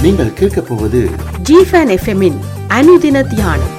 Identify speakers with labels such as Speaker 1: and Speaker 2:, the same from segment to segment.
Speaker 1: நீங்கள் கேட்கப் போவது
Speaker 2: ஜிஃபன் எஃப்எம்மின் அனுதின தியானம்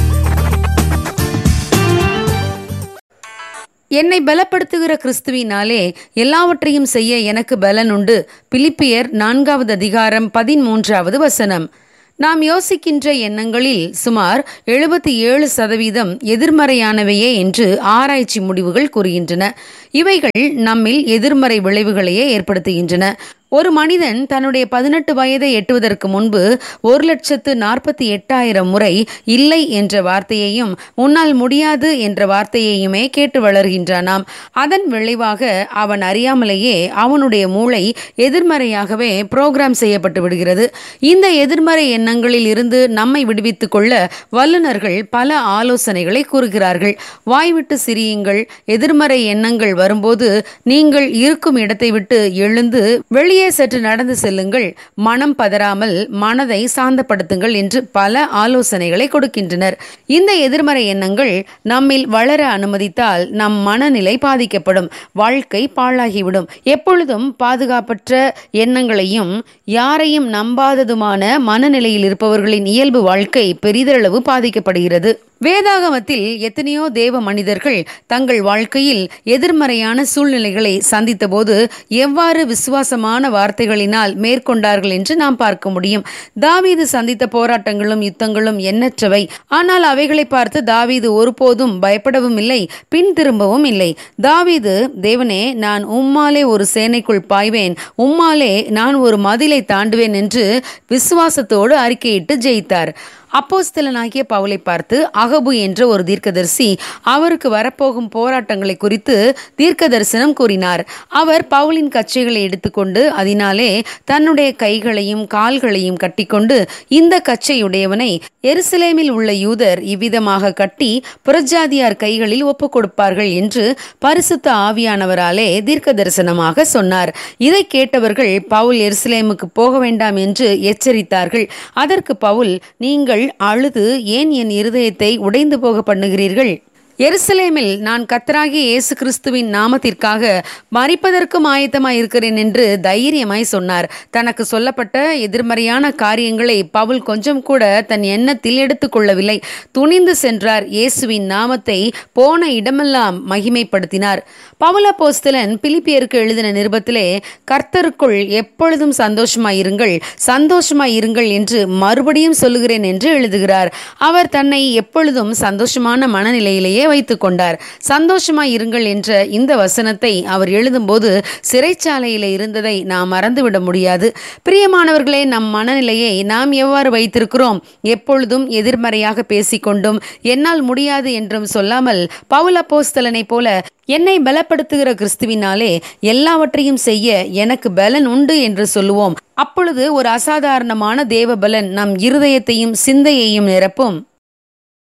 Speaker 3: என்னை பலப்படுத்துகிற கிறிஸ்துவினாலே எல்லாவற்றையும் செய்ய எனக்கு பலன் உண்டு பிலிப்பியர் நான்காவது அதிகாரம் பதிமூன்றாவது வசனம் நாம் யோசிக்கின்ற எண்ணங்களில் சுமார் எழுபத்தி ஏழு சதவீதம் எதிர்மறையானவையே என்று ஆராய்ச்சி முடிவுகள் கூறுகின்றன இவைகள் நம்மில் எதிர்மறை விளைவுகளையே ஏற்படுத்துகின்றன ஒரு மனிதன் தன்னுடைய பதினெட்டு வயதை எட்டுவதற்கு முன்பு ஒரு லட்சத்து நாற்பத்தி எட்டாயிரம் முறை இல்லை என்ற வார்த்தையையும் உன்னால் முடியாது என்ற வார்த்தையையுமே கேட்டு வளர்கின்றானாம் அதன் விளைவாக அவன் அறியாமலேயே அவனுடைய மூளை எதிர்மறையாகவே புரோகிராம் செய்யப்பட்டு விடுகிறது இந்த எதிர்மறை எண்ணங்களில் இருந்து நம்மை விடுவித்துக் கொள்ள வல்லுநர்கள் பல ஆலோசனைகளை கூறுகிறார்கள் வாய்விட்டு சிரியுங்கள் எதிர்மறை எண்ணங்கள் வரும்போது நீங்கள் இருக்கும் இடத்தை விட்டு எழுந்து வெளியே சற்று நடந்து செல்லுங்கள் மனம் பதறாமல் மனதை சாந்தப்படுத்துங்கள் என்று பல ஆலோசனைகளை கொடுக்கின்றனர் இந்த எதிர்மறை எண்ணங்கள் நம்மில் வளர அனுமதித்தால் நம் மனநிலை பாதிக்கப்படும் வாழ்க்கை பாழாகிவிடும் எப்பொழுதும் பாதுகாப்பற்ற எண்ணங்களையும் யாரையும் நம்பாததுமான மனநிலையில் இருப்பவர்களின் இயல்பு வாழ்க்கை பெரிதளவு பாதிக்கப்படுகிறது வேதாகமத்தில் எத்தனையோ தேவ மனிதர்கள் தங்கள் வாழ்க்கையில் எதிர்மறையான சூழ்நிலைகளை சந்தித்தபோது எவ்வாறு விசுவாசமான வார்த்தைகளினால் மேற்கொண்டார்கள் என்று நாம் பார்க்க முடியும் தாவீது சந்தித்த போராட்டங்களும் யுத்தங்களும் எண்ணற்றவை ஆனால் அவைகளை பார்த்து தாவீது ஒருபோதும் பயப்படவும் இல்லை பின் திரும்பவும் இல்லை தாவீது தேவனே நான் உம்மாலே ஒரு சேனைக்குள் பாய்வேன் உம்மாலே நான் ஒரு மதிலை தாண்டுவேன் என்று விசுவாசத்தோடு அறிக்கையிட்டு ஜெயித்தார் அப்போஸ்தலனாகிய பவுலை பார்த்து அகபு என்ற ஒரு தீர்க்கதரிசி அவருக்கு வரப்போகும் போராட்டங்களை குறித்து தீர்க்க தரிசனம் கூறினார் அவர் பவுலின் கச்சைகளை எடுத்துக்கொண்டு அதனாலே தன்னுடைய கைகளையும் கால்களையும் கட்டிக்கொண்டு இந்த கச்சையுடையவனை எருசலேமில் உள்ள யூதர் இவ்விதமாக கட்டி புறஜாதியார் கைகளில் ஒப்புக் கொடுப்பார்கள் என்று பரிசுத்த ஆவியானவராலே தீர்க்க தரிசனமாக சொன்னார் இதை கேட்டவர்கள் பவுல் எருசலேமுக்கு போக வேண்டாம் என்று எச்சரித்தார்கள் அதற்கு பவுல் நீங்கள் அழுது ஏன் என் இருதயத்தை உடைந்து போக பண்ணுகிறீர்கள் எருசலேமில் நான் கத்தராகிய இயேசு கிறிஸ்துவின் நாமத்திற்காக மறிப்பதற்கும் ஆயத்தமாய் இருக்கிறேன் என்று தைரியமாய் சொன்னார் தனக்கு சொல்லப்பட்ட எதிர்மறையான காரியங்களை பவுல் கொஞ்சம் கூட தன் எண்ணத்தில் எடுத்துக்கொள்ளவில்லை துணிந்து சென்றார் இயேசுவின் நாமத்தை போன இடமெல்லாம் மகிமைப்படுத்தினார் பவுல போஸ்தலன் பிலிப்பியருக்கு எழுதின நிருபத்திலே கர்த்தருக்குள் எப்பொழுதும் சந்தோஷமாயிருங்கள் சந்தோஷமாயிருங்கள் என்று மறுபடியும் சொல்லுகிறேன் என்று எழுதுகிறார் அவர் தன்னை எப்பொழுதும் சந்தோஷமான மனநிலையிலேயே வைத்துக் கொண்டார் சந்தோஷமாய் இருங்கள் என்ற இந்த வசனத்தை அவர் எழுதும்போது சிறைச்சாலையில் இருந்ததை நாம் மறந்துவிட முடியாது பிரியமானவர்களே நம் மனநிலையை நாம் எவ்வாறு வைத்திருக்கிறோம் எப்பொழுதும் எதிர்மறையாக பேசிக்கொண்டும் என்னால் முடியாது என்றும் சொல்லாமல் பவுல போஸ்தலனை போல என்னை பலப்படுத்துகிற கிறிஸ்துவினாலே எல்லாவற்றையும் செய்ய எனக்கு பலன் உண்டு என்று சொல்லுவோம் அப்பொழுது ஒரு அசாதாரணமான தேவ பலன் நம் இருதயத்தையும் சிந்தையையும் நிரப்பும்